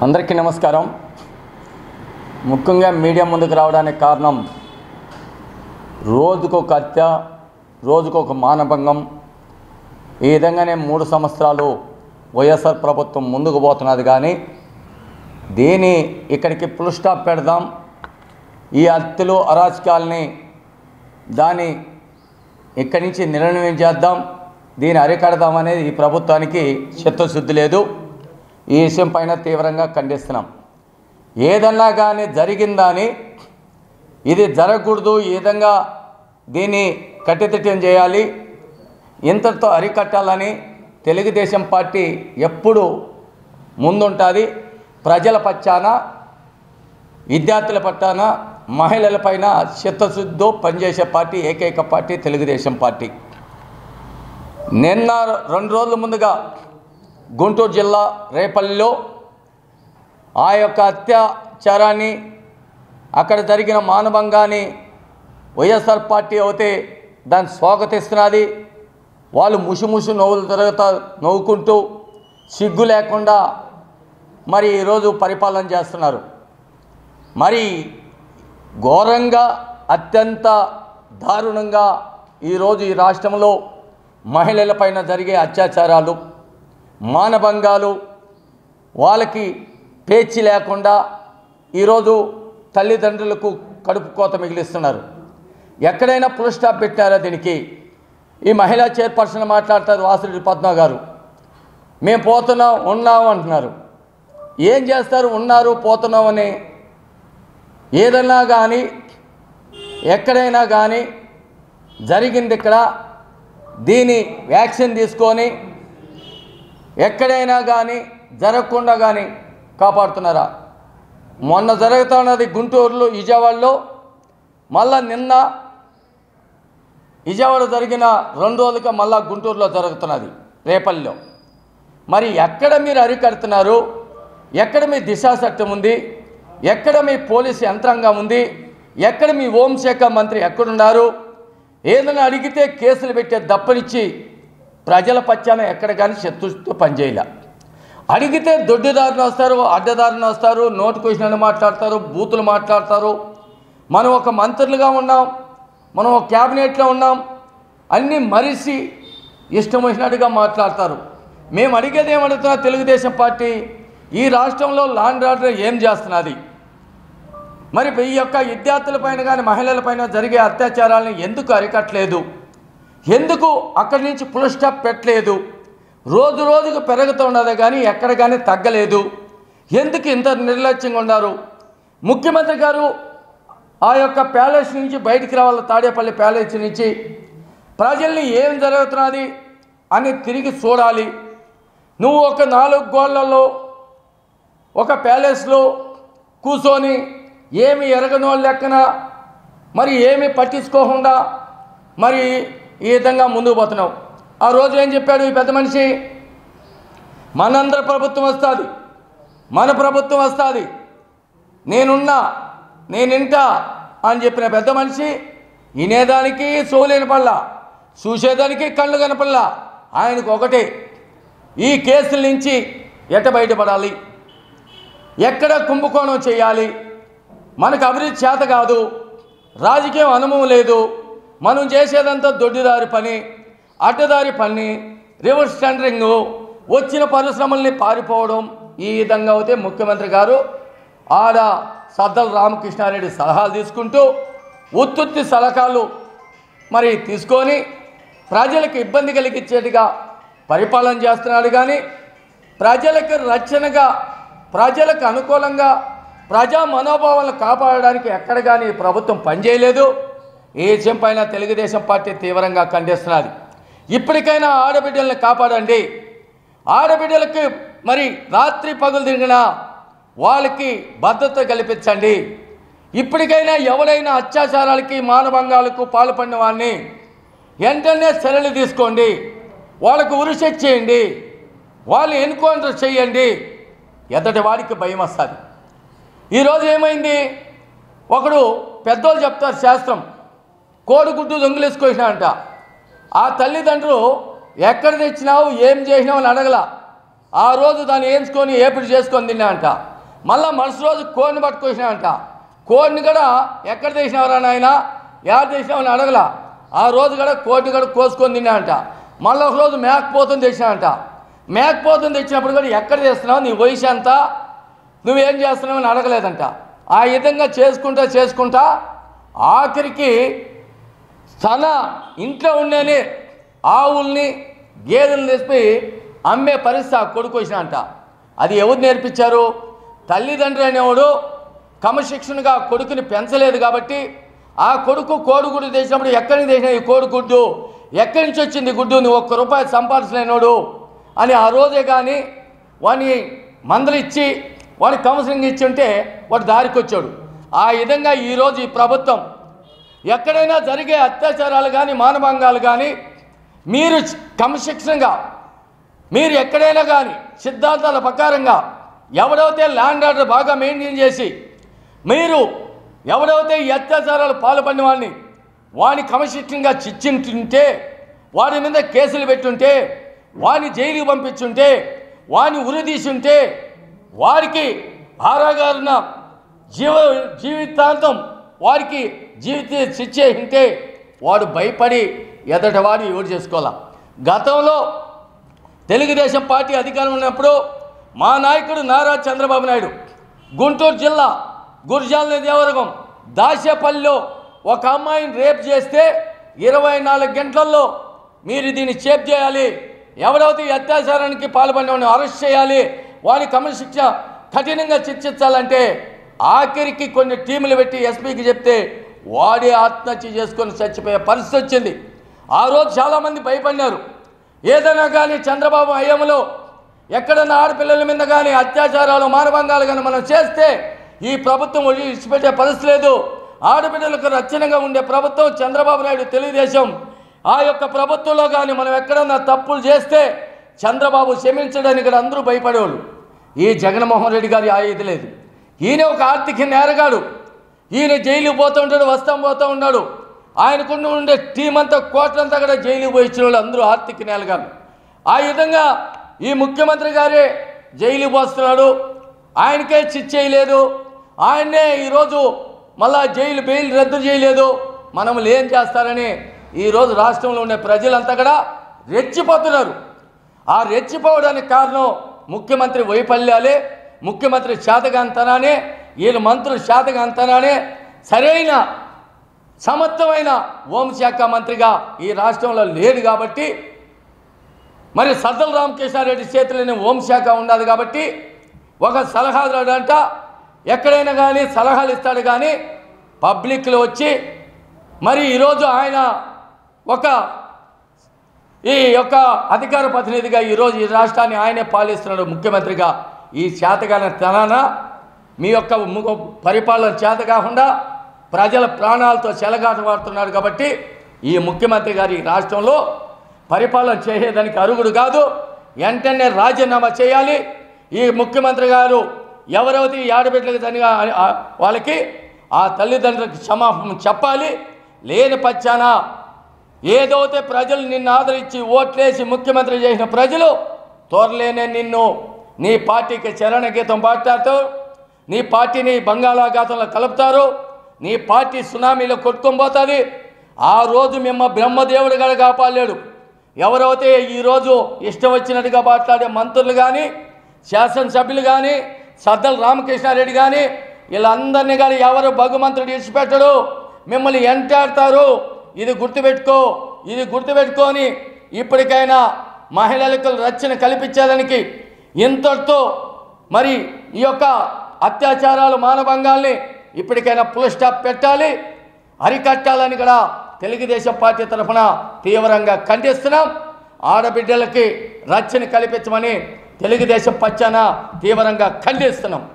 అందరికీ నమస్కారం ముఖ్యంగా మీడియా ముందుకు రావడానికి కారణం రోజుకొక హత్య రోజుకొక మానభంగం ఈ విధంగానే మూడు సంవత్సరాలు వైఎస్ఆర్ ప్రభుత్వం ముందుకు పోతున్నది కానీ దీని ఇక్కడికి ఫుల్ స్టాప్ పెడదాం ఈ హత్యలు అరాచకాలని దాని ఇక్కడి నుంచి నిర్ణయం చేద్దాం దీన్ని అరికడదాం అనేది ఈ ప్రభుత్వానికి చిత్తశుద్ధి లేదు ఈ విషయం పైన తీవ్రంగా ఖండిస్తున్నాం ఏదన్నా కానీ జరిగిందని ఇది జరగకూడదు ఈ విధంగా దీన్ని కట్టిదిట్టం చేయాలి ఇంతటితో అరికట్టాలని తెలుగుదేశం పార్టీ ఎప్పుడు ముందుంటుంది ప్రజల పక్షాన విద్యార్థుల పట్టాన మహిళలపైన చిత్తశుద్ధితో పనిచేసే పార్టీ ఏకైక పార్టీ తెలుగుదేశం పార్టీ నిన్న రెండు రోజుల ముందుగా గుంటూరు జిల్లా రేపల్లిలో ఆ యొక్క అత్యాచారాన్ని అక్కడ జరిగిన మానభంగాన్ని వైఎస్ఆర్ పార్టీ అయితే దాన్ని స్వాగతిస్తున్నది వాళ్ళు ముషుముషు నవ్వులు తిరుగుతా నవ్వుకుంటూ సిగ్గు లేకుండా మరి ఈరోజు పరిపాలన చేస్తున్నారు మరి ఘోరంగా అత్యంత దారుణంగా ఈరోజు ఈ రాష్ట్రంలో మహిళలపైన జరిగే అత్యాచారాలు మానభంగాలు వాళ్ళకి పేచి లేకుండా ఈరోజు తల్లిదండ్రులకు కడుపు కోత మిగిలిస్తున్నారు ఎక్కడైనా ఫుల్ స్టాప్ పెట్టారా దీనికి ఈ మహిళా చైర్పర్సన్ మాట్లాడతారు వాసిరెడ్డి పద్మ గారు మేము పోతున్నాం ఉన్నాం అంటున్నారు ఏం చేస్తారు ఉన్నారు పోతున్నామని ఏదన్నా కానీ ఎక్కడైనా కానీ జరిగింది ఇక్కడ దీని వ్యాక్సిన్ తీసుకొని ఎక్కడైనా కానీ జరగకుండా కానీ కాపాడుతున్నారా మొన్న జరుగుతున్నది గుంటూరులో విజయవాడలో మళ్ళా నిన్న విజయవాడ జరిగిన రెండు రోజులుగా మళ్ళా గుంటూరులో జరుగుతున్నది రేపల్లిలో మరి ఎక్కడ మీరు అరికడుతున్నారు ఎక్కడ మీ దిశా చట్టం ఉంది ఎక్కడ మీ పోలీసు యంత్రాంగం ఉంది ఎక్కడ మీ హోంశాఖ మంత్రి ఎక్కడున్నారు ఏదైనా అడిగితే కేసులు పెట్టే దప్పనిచ్చి ప్రజల పచ్చాన ఎక్కడ కానీ శత్రుతో పనిచేయాల అడిగితే దొడ్డిదారిని వస్తారు అడ్డదారిని వస్తారు నోటుకు వచ్చినట్టు మాట్లాడతారు బూతులు మాట్లాడతారు మనం ఒక మంత్రులుగా ఉన్నాం మనం ఒక క్యాబినెట్లో ఉన్నాం అన్నీ మరిసి ఇష్టం వచ్చినట్టుగా మాట్లాడతారు మేము అడిగేది ఏమడుగుతున్నా తెలుగుదేశం పార్టీ ఈ రాష్ట్రంలో లాండ్ ఆర్డర్ ఏం చేస్తున్నది మరి ఈ యొక్క విద్యార్థులపైన కానీ మహిళలపైన జరిగే అత్యాచారాలను ఎందుకు అరికట్టలేదు ఎందుకు అక్కడి నుంచి ఫుల్ స్టాప్ పెట్టలేదు రోజు రోజుకు పెరుగుతున్నదే కానీ ఎక్కడ కానీ తగ్గలేదు ఎందుకు ఇంత నిర్లక్ష్యంగా ఉన్నారు ముఖ్యమంత్రి గారు ఆ యొక్క ప్యాలెస్ నుంచి బయటికి రావాలి తాడేపల్లి ప్యాలెస్ నుంచి ప్రజల్ని ఏం జరుగుతున్నది అని తిరిగి చూడాలి నువ్వు ఒక నాలుగు గోళ్లలో ఒక ప్యాలెస్లో కూర్చొని ఏమి ఎరగనో లెక్కన మరి ఏమి పట్టించుకోకుండా మరి ఈ విధంగా ముందుకు పోతున్నావు ఆ రోజు ఏం చెప్పాడు ఈ పెద్ద మనిషి మనందరి ప్రభుత్వం వస్తుంది మన ప్రభుత్వం వస్తుంది నేనున్నా నేనింటా అని చెప్పిన పెద్ద మనిషి వినేదానికి సోలేని పళ్ళ చూసేదానికి కళ్ళు కనపల్లా ఆయనకు ఒకటే ఈ కేసుల నుంచి ఎట బయటపడాలి ఎక్కడ కుంభకోణం చేయాలి మనకు అభివృద్ధి చేత కాదు రాజకీయం అనుభవం లేదు మనం చేసేదంతా దొడ్డిదారి పని అడ్డదారి పని రివర్స్ టెండరింగ్ వచ్చిన పరిశ్రమల్ని పారిపోవడం ఈ విధంగా అయితే ముఖ్యమంత్రి గారు ఆడ సద్దల రామకృష్ణారెడ్డి సలహాలు తీసుకుంటూ ఉత్తుత్తి సలహాలు మరి తీసుకొని ప్రజలకు ఇబ్బంది కలిగించేట్టుగా పరిపాలన చేస్తున్నాడు కానీ ప్రజలకు రక్షణగా ప్రజలకు అనుకూలంగా ప్రజా మనోభావాలను కాపాడడానికి ఎక్కడ కానీ ఈ ప్రభుత్వం పనిచేయలేదు ఈ విషయం పైన తెలుగుదేశం పార్టీ తీవ్రంగా ఖండిస్తున్నది ఇప్పటికైనా ఆడబిడ్డల్ని కాపాడండి ఆడబిడ్డలకి మరి రాత్రి పగులు తిరిగిన వాళ్ళకి భద్రత కల్పించండి ఇప్పటికైనా ఎవరైనా అత్యాచారాలకి మానభంగాలకు పాల్పడిన వాడిని వెంటనే చర్యలు తీసుకోండి వాళ్ళకు ఉరిశిక్ష చేయండి వాళ్ళు ఎన్కౌంటర్ చేయండి ఎదటి వాడికి భయం వస్తుంది ఈరోజు ఏమైంది ఒకడు పెద్దోళ్ళు చెప్తారు శాస్త్రం కోడిగుడ్డు దొంగిలేసుకొచ్చినా అంట ఆ తల్లిదండ్రులు ఎక్కడ తెచ్చినావు ఏం చేసినావు అని అడగల ఆ రోజు దాన్ని వేయించుకొని ఏపిడి చేసుకొని తిన్నా అంట మళ్ళా మరుసటి రోజు కోడిని పట్టుకొచ్చినామంట కోడిని కూడా ఎక్కడ తీసినవరా నాయన ఎవరు తీసినామని అడగల ఆ రోజు కూడా కోడిని కూడా కోసుకొని తిన్నామంట మళ్ళీ ఒక రోజు మేకపోతుంది తెచ్చినామంట మేకపోతుంది తెచ్చినప్పుడు కూడా ఎక్కడ తీస్తున్నావు నీ వయసు ఎంత నువ్వేం చేస్తున్నావు అని అడగలేదంట ఆ విధంగా చేసుకుంటా చేసుకుంటా ఆఖరికి తన ఇంట్లో ఉండేనే ఆవుల్ని గేదెలను తెప్పి అమ్మే పరిస్థితి ఆ కొడుకు వచ్చినంట అది ఎవరు నేర్పించారు తల్లిదండ్రులు అనేవాడు క్రమశిక్షణగా కొడుకుని పెంచలేదు కాబట్టి ఆ కొడుకు కోడిగుడ్డు తెచ్చినప్పుడు ఎక్కడి నుంచి తెచ్చిన ఈ కోడిగుడ్డు ఎక్కడి నుంచి వచ్చింది గుడ్డు నువ్వు ఒక్క రూపాయి సంపాదించలేనోడు అని ఆ రోజే కానీ వాని మందలు ఇచ్చి వాడి కౌన్సిలింగ్ ఇచ్చి ఉంటే వాడు దారికి వచ్చాడు ఆ విధంగా ఈరోజు ఈ ప్రభుత్వం ఎక్కడైనా జరిగే అత్యాచారాలు కానీ మానభంగాలు కానీ మీరు క్రమశిక్షణగా మీరు ఎక్కడైనా కానీ సిద్ధాంతాల ప్రకారంగా ఎవడైతే ల్యాండ్ ఆర్డర్ బాగా మెయింటైన్ చేసి మీరు ఎవడైతే ఈ అత్యాచారాలు పాల్పడిన వాడిని వాడిని క్రమశిక్షణగా చిచ్చింటుంటే వాడి మీద కేసులు పెట్టుంటే వాడిని జైలుకి పంపించుంటే వాడిని ఉరిదీసుంటే వారికి ఆరాగారిన జీవ జీవితాంతం వారికి జీవిత శిక్ష ఉంటే వాడు భయపడి ఎదటవాడు ఎవరు చేసుకోవాలా గతంలో తెలుగుదేశం పార్టీ అధికారం ఉన్నప్పుడు మా నాయకుడు నారా చంద్రబాబు నాయుడు గుంటూరు జిల్లా గుర్జాల దేవరగం దాచేపల్లిలో ఒక అమ్మాయిని రేప్ చేస్తే ఇరవై నాలుగు గంటల్లో మీరు దీన్ని చేప్ చేయాలి ఎవడైతే ఈ అత్యాచారానికి పాల్పడిన అరెస్ట్ చేయాలి వాని క్రమశిక్ష కఠినంగా శిక్షించాలంటే ఆఖరికి కొన్ని టీములు పెట్టి ఎస్పీకి చెప్తే వాడే ఆత్మహత్య చేసుకొని చచ్చిపోయే పరిస్థితి వచ్చింది ఆ రోజు చాలామంది భయపడినారు ఏదైనా కానీ చంద్రబాబు హయాంలో ఎక్కడన్నా ఆడపిల్లల మీద కానీ అత్యాచారాలు మానభంగాలు కానీ మనం చేస్తే ఈ ప్రభుత్వం వదిలి విడిచిపెట్టే పరిస్థితి లేదు ఆడబిడ్డలకు రక్షణగా ఉండే ప్రభుత్వం చంద్రబాబు నాయుడు తెలుగుదేశం ఆ యొక్క ప్రభుత్వంలో కానీ మనం ఎక్కడన్నా తప్పులు చేస్తే చంద్రబాబు క్షమించడానికి ఇక్కడ అందరూ భయపడేవాళ్ళు ఈ జగన్మోహన్ రెడ్డి గారి ఆ ఇది లేదు ఈయన ఒక ఆర్థిక నేరగాడు ఈయన జైలుకి పోతూ ఉంటాడు వస్తాం పోతూ ఉన్నాడు ఆయనకుండా ఉండే టీం అంతా కోట్లంతా కూడా జైలుకి పోయి ఇచ్చిన వాళ్ళు అందరూ ఆర్థిక నేలగాడు ఆ విధంగా ఈ ముఖ్యమంత్రి గారే జైలుకి పోస్తున్నాడు ఆయనకే చిచ్చేయలేదు ఆయన్నే ఈరోజు మళ్ళా జైలు బెయిల్ రద్దు చేయలేదు మనం ఏం చేస్తారని ఈరోజు రాష్ట్రంలో ఉండే ప్రజలంతా కూడా రెచ్చిపోతున్నారు ఆ రెచ్చిపోవడానికి కారణం ముఖ్యమంత్రి వైఫల్యాలే ముఖ్యమంత్రి శాతగాంతనానే వీళ్ళ మంత్రులు శాతగాంతనానే సరైన సమర్థమైన హోంశాఖ మంత్రిగా ఈ రాష్ట్రంలో లేడు కాబట్టి మరి సద్దల రామకృష్ణారెడ్డి చేతిలోనే హోంశాఖ ఉండదు కాబట్టి ఒక సలహాదారు అంట ఎక్కడైనా కానీ సలహాలు ఇస్తాడు కానీ పబ్లిక్లో వచ్చి మరి ఈరోజు ఆయన ఒక ఈ యొక్క అధికార ప్రతినిధిగా ఈరోజు ఈ రాష్ట్రాన్ని ఆయనే పాలిస్తున్నాడు ముఖ్యమంత్రిగా ఈ చేతగాన తనాన మీ యొక్క ము- పరిపాలన చేత కాకుండా ప్రజల ప్రాణాలతో చెలగాటమాడుతున్నాడు కాబట్టి ఈ ముఖ్యమంత్రి గారు ఈ రాష్ట్రంలో పరిపాలన చేసేదానికి అరుగుడు కాదు వెంటనే రాజీనామా చేయాలి ఈ ముఖ్యమంత్రి గారు ఎవరైతే ఈ ఆడబిడ్డలకు తనిగా వాళ్ళకి ఆ తల్లిదండ్రులకు క్షమాపణ చెప్పాలి లేని పచ్చాన ఏదైతే ప్రజలు నిన్ను ఆదరించి ఓట్లేసి ముఖ్యమంత్రి చేసిన ప్రజలు త్వరలేనే నిన్ను నీ పార్టీకి చరణ గీతం పాడతారు నీ పార్టీని బంగాళాఘాతంలో కలుపుతారు నీ పార్టీ సునామీలో కొట్టుకొని పోతుంది ఆ రోజు మిమ్మ బ్రహ్మదేవుడు కూడా కాపాడలేడు ఎవరైతే ఈరోజు ఇష్టం వచ్చినట్టుగా మాట్లాడే మంత్రులు కానీ శాసనసభ్యులు కానీ సద్దల రామకృష్ణారెడ్డి కానీ వీళ్ళందరినీ కానీ ఎవరు భగవంతుడు ఇడిచిపెట్టడు మిమ్మల్ని ఎంటాడతారు ఇది గుర్తుపెట్టుకో ఇది గుర్తుపెట్టుకొని ఇప్పటికైనా మహిళలకు రక్షణ కల్పించేదానికి ఇంతటితో మరి ఈ యొక్క అత్యాచారాలు మానభంగాల్ని ఇప్పటికైనా ఫుల్ స్టాప్ పెట్టాలి అరికట్టాలని కూడా తెలుగుదేశం పార్టీ తరఫున తీవ్రంగా ఖండిస్తున్నాం ఆడబిడ్డలకి రక్షణ కల్పించమని తెలుగుదేశం పచ్చాన తీవ్రంగా ఖండిస్తున్నాం